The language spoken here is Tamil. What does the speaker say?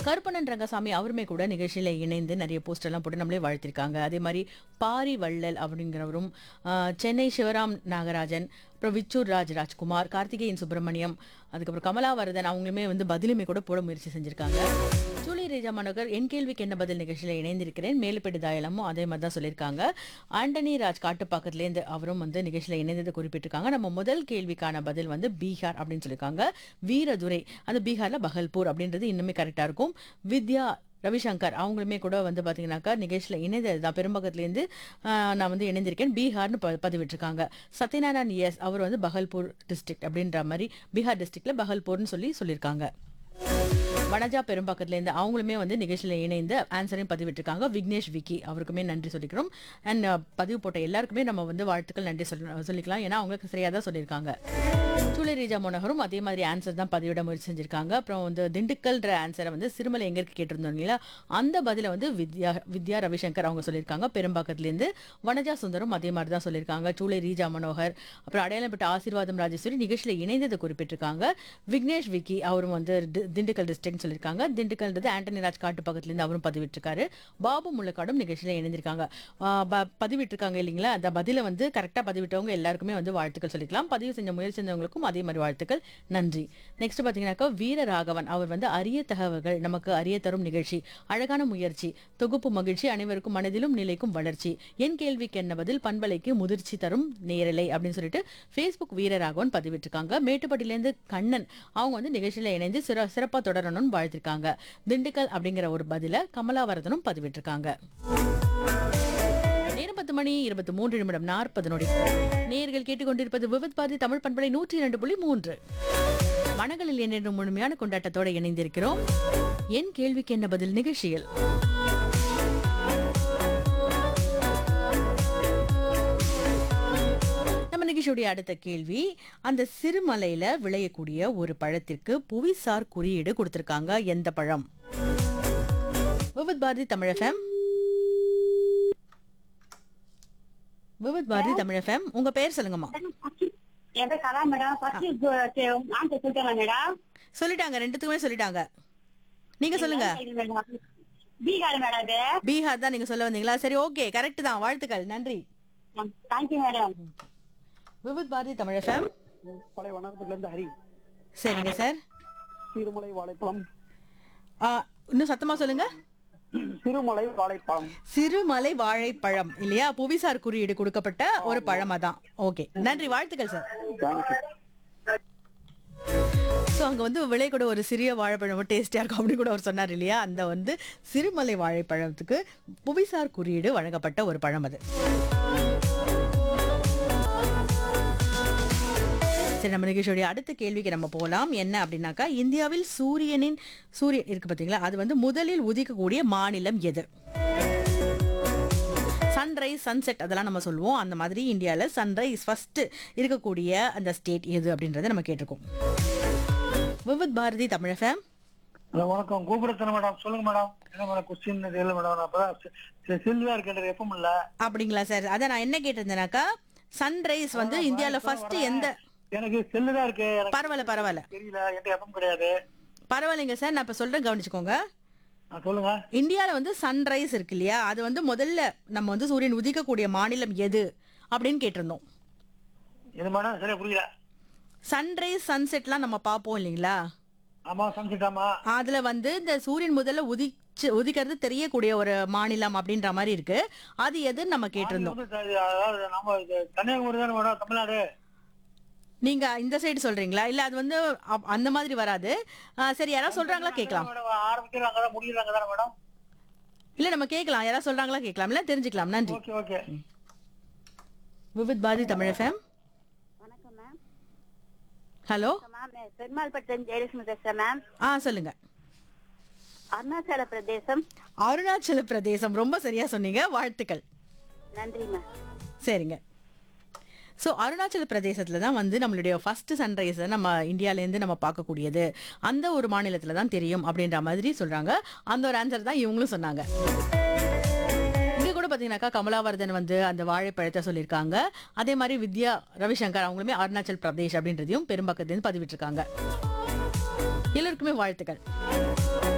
கருப்பணன் ரங்கசாமி அவருமே கூட நிகழ்ச்சியில இணைந்து நிறைய போஸ்டர் எல்லாம் போட்டு நம்மளே வாழ்த்திருக்காங்க அதே மாதிரி பாரி வள்ளல் அப்படிங்கிறவரும் ஆஹ், சென்னை சிவராம் நாகராஜன் அப்புறம் விச்சூர் ராஜ் ராஜ்குமார் கார்த்திகேயன் சுப்பிரமணியம் அதுக்கப்புறம் கமலாவரதன் அவங்களுமே வந்து பதிலுமே கூட போட முயற்சி செஞ்சிருக்காங்க ஜூலி ரேஜா மனோகர் என் கேள்விக்கு என்ன பதில் நிகழ்ச்சியில் இணைந்திருக்கிறேன் மேலுப்பேடு தாயலமும் அதே மாதிரி தான் சொல்லியிருக்காங்க ஆண்டனி ராஜ் காட்டுப்பாக்கத்துலேருந்து அவரும் வந்து நிகழ்ச்சியில் இணைந்ததை குறிப்பிட்டிருக்காங்க நம்ம முதல் கேள்விக்கான பதில் வந்து பீகார் அப்படின்னு சொல்லியிருக்காங்க வீரதுரை அந்த பீகார்ல பகல்பூர் அப்படின்றது இன்னுமே கரெக்டாக இருக்கும் வித்யா ரவிசங்கர் அவங்களுமே கூட வந்து பார்த்தீங்கன்னாக்கா நிகழ்ச்சியில் இணைந்தது தான் பெரும்பகத்துலேருந்து நான் வந்து இணைந்திருக்கேன் பீகார்னு ப பதிவிட்டிருக்காங்க சத்யநாராயண் எஸ் அவர் வந்து பகல்பூர் டிஸ்ட்ரிக்ட் அப்படின்ற மாதிரி பீகார் டிஸ்ட்ரிக்ட்ல பகல்பூர்னு சொல்லி சொல்லியிருக்காங்க வனஜா பெரும்பாக்கத்துலேருந்து அவங்களுமே வந்து நிகழ்ச்சியில் இணைந்து ஆன்சரையும் பதிவிட்டிருக்காங்க விக்னேஷ் விக்கி அவருக்குமே நன்றி சொல்லிக்கிறோம் அண்ட் பதிவு போட்ட எல்லாருக்குமே நம்ம வந்து வாழ்த்துக்கள் நன்றி சொல்ல சொல்லிக்கலாம் ஏன்னா அவங்களுக்கு சரியாக தான் சொல்லியிருக்காங்க சூளை ரீஜா மோனகரும் அதே மாதிரி ஆன்சர் தான் பதிவிட முயற்சி செஞ்சிருக்காங்க அப்புறம் வந்து திண்டுக்கல்ன்ற ஆன்சரை வந்து சிறுமலை எங்க இருக்கு கேட்டிருந்தோம் இல்லையா அந்த பதிலை வந்து வித்யா வித்யா ரவிசங்கர் அவங்க சொல்லியிருக்காங்க பெரும்பாக்கத்துலேருந்து வனஜா சுந்தரம் அதே மாதிரி தான் சொல்லியிருக்காங்க சூளை ரீஜா மனோகர் அப்புறம் அடையாளப்பட்ட ஆசீர்வாதம் ராஜேஸ்வரி நிகழ்ச்சியில் இணைந்ததை குறிப்பிட்டிருக்காங்க விக்னேஷ் விக்கி அவரும் வந்து தி- திண்டுக்கல் டிஸ்ட்ரிக்ட்னு சொல்லியிருக்காங்க திண்டுக்கல்ன்றது ஆண்டனி ராஜ் காட்டு பக்கத்துலேருந்து அவரும் பதிவிட்டிருக்காரு பாபு முள்ளக்காடும் நிகழ்ச்சியில் இணைந்திருக்காங்க ஆஹ் ப- பதிவிட்டிருக்காங்க இல்லைங்களா அந்த பதிலை வந்து கரெக்டாக பதிவிட்டவங்க எல்லாருக்குமே வந்து வாழ்த்துக்கள் சொல்லிக்கலாம் பதிவு செஞ்ச முயற்சி செஞ்சவங்களுக்கும் அதே மாதிரி வாழ்த்துக்கள் நன்றி நெக்ஸ்ட் பார்த்தீங்கன்னாக்கா வீரராகவன் அவர் வந்து அரிய தகவல்கள் நமக்கு அறிய தரும் நிகழ்ச்சி அழகான முயற்சி தொகுப்பு மகிழ்ச்சி அனைவருக்கும் மனதிலும் நிலைக்கும் வளர்ச்சி என் கேள்விக்கு என்ன பதில் பண்பலைக்கு முதிர்ச்சி தரும் நேரலை அப்படின்னு சொல்லிட்டு ஃபேஸ்புக் வீரராகவன் பதிவிட்டிருக்காங்க மேட்டுப்பட்டிலேருந்து கண்ணன் அவங்க வந்து நிகழ்ச்சியில் இணைந்து சிற சிறப்பாக தொடரணும்னு வாழ்த்திருக்காங்க திண்டுக்கல் அப்படிங்கிற ஒரு பதில கமலாவரதனும் பதிவிட்டிருக்காங்க நேரம் பத்து மணி இருபத்தி மூன்று நிமிடம் நாற்பது நொடி நேர்கள் கேட்டுக்கொண்டிருப்பது விவித் பாரதி தமிழ் பண்பலை நூற்றி இரண்டு புள்ளி மூன்று மனங்களில் என்னென்று முழுமையான கொண்டாட்டத்தோட இணைந்திருக்கிறோம் என் கேள்விக்கு என்ன பதில் நிகழ்ச்சியில் நம்ம நிகழ்ச்சியுடைய அடுத்த கேள்வி அந்த சிறுமலையில விளையக்கூடிய ஒரு பழத்திற்கு புவிசார் குறியீடு கொடுத்திருக்காங்க எந்த பழம் விவித் பாரதி தமிழ் எஃப்எம் விவித் பாரதி தமிழ் எஃப்எம் உங்க பேர் சொல்லுங்கம்மா என் பேர் கலா மேடம் ஃபர்ஸ்ட் ஆன்சர் சொல்லிட்டேன் மேடம் சொல்லிட்டாங்க ரெண்டுத்துக்குமே சொல்லிட்டாங்க நீங்க சொல்லுங்க பீகார் மேடம் அது பீகார் தான் நீங்க சொல்ல வந்தீங்களா சரி ஓகே கரெக்ட் தான் வாழ்த்துக்கள் நன்றி thank you madam Vividh Bharati Tamil FM பழைய வண்ணாரத்துல இருந்து ஹரி சரிங்க சார் சிறுமலை வாழைப்பழம் ஆ, இன்னும் சத்தமா சொல்லுங்க சிறுமலை வாழைப்பழம் சிறுமலை வாழைப்பழம் இல்லையா புவிசார் குறியீடு கொடுக்கப்பட்ட ஒரு பழமா தான் ஓகே நன்றி வாழ்த்துக்கள் சார் தேங்க்யூ ஸோ அங்கே வந்து விலை கூட ஒரு சிறிய வாழைப்பழம் டேஸ்டியாக இருக்கும் அப்படின்னு கூட அவர் சொன்னார் இல்லையா அந்த வந்து சிறுமலை வாழைப்பழத்துக்கு புவிசார் குறியீடு வழங்கப்பட்ட ஒரு பழம் அது சரி நம்ம நிகழ்ச்சியோடைய அடுத்த கேள்விக்கு நம்ம போகலாம் என்ன அப்படின்னாக்கா இந்தியாவில் சூரியனின் சூரியன் இருக்கு பார்த்தீங்களா அது வந்து முதலில் உதிக்கக்கூடிய மாநிலம் எது சன்ரைஸ் சன்செட் அதெல்லாம் நம்ம சொல்லுவோம் அந்த மாதிரி இந்தியாவில் சன்ரைஸ் ஃபர்ஸ்ட் இருக்கக்கூடிய அந்த ஸ்டேட் எது அப்படின்றத நம்ம கேட்டிருக்கோம் விவித் பாரதி தமிழ் ஃபேம் ஹலோ வணக்கம் கூப்பிடுத்தன மேடம் சொல்லுங்க மேடம் என்ன மேடம் கொஸ்டின் தெரியல மேடம் நான் அப்பதான் செ- செல்வியா இருக்கின்ற எப்பவும் இல்ல அப்படிங்களா சார் அதை நான் என்ன கேட்டிருந்தேனாக்கா சன்ரைஸ் வந்து இந்தியாவில் ஃபர்ஸ்ட் எந்த எனக்கு செல்லு தான் இருக்கு எனக்கு பரவாயில்ல பரவாயில்ல தெரியல என்கிட்ட எப்பவும் கிடையாது பரவாயில்லைங்க சார் நான் இப்போ சொல்கிறேன் கவனிச்சுக்கோங்க ஆ, சொல்லுங்க இந்தியாவில் வந்து சன்ரைஸ் இருக்கு இல்லையா அது வந்து முதல்ல நம்ம வந்து சூரியன் உதிக்கக்கூடிய மாநிலம் எது அப்படின்னு கேட்டிருந்தோம் இது மேடம் சரியா புரியல சன்ரைஸ் சன்செட்லாம் நம்ம பார்ப்போம் இல்லைங்களா ஆமா சமைச்சிட்டாமா அதுல வந்து இந்த சூரியன் முதல்ல உதிச்சு உதிக்கிறது தெரியக்கூடிய ஒரு மாநிலம் அப்படின்ற மாதிரி இருக்கு அது எதுன்னு நம்ம கேட்டிருந்தோம் வந்து த- அதாவது நம்ம இது கன்னியாகுமரி தானே மேடம் தமிழ்நாடு நீங்க இந்த சைடு சொல்றீங்களா இல்ல அது வந்து அப்- அந்த மாதிரி வராது ஆ, சரி யாராவது சொல்றாங்களா கேட்கலாம் மேடம் ஆரம்பிக்கிறாங்க தான் முடியறாங்க தானே மேடம் இல்ல நம்ம கேட்கலாம் யாராவது சொல்றாங்களா கேட்கலாம் இல்ல தெரிஞ்சுக்கலாம் நன்றி okay okay Vividh Bharati Tamil FM வணக்கம் ma'am hello ma'am Perumalpattu Jayalakshmi பேசுறேன் மேம் ஆ சொல்லுங்க அருணாச்சல பிரதேசம் அருணாச்சல பிரதேசம் ரொம்ப சரியா சொன்னீங்க வாழ்த்துக்கள் நன்றி மேம் சரிங்க ஸோ அருணாச்சல பிரதேசத்தில் தான் வந்து நம்மளுடைய ஃபர்ஸ்ட் சன்ரைஸை நம்ம இந்தியாவிலேருந்து நம்ம பார்க்கக்கூடியது அந்த ஒரு மாநிலத்தில் தான் தெரியும் அப்படின்ற மாதிரி சொல்கிறாங்க அந்த ஒரு ஆன்சர் தான் இவங்களும் சொன்னாங்க இங்கே கூட பார்த்தீங்கன்னாக்கா கமலாவர்தன் வந்து அந்த வாழைப்பழத்தை சொல்லியிருக்காங்க அதே மாதிரி வித்யா ரவிசங்கர் அவங்களுமே அருணாச்சல் பிரதேஷ் அப்படின்றதையும் பெரும்பாக்கத்துலேருந்து பதிவிட்டிருக்காங்க எல்லோருக்குமே வாழ்த்துக்கள்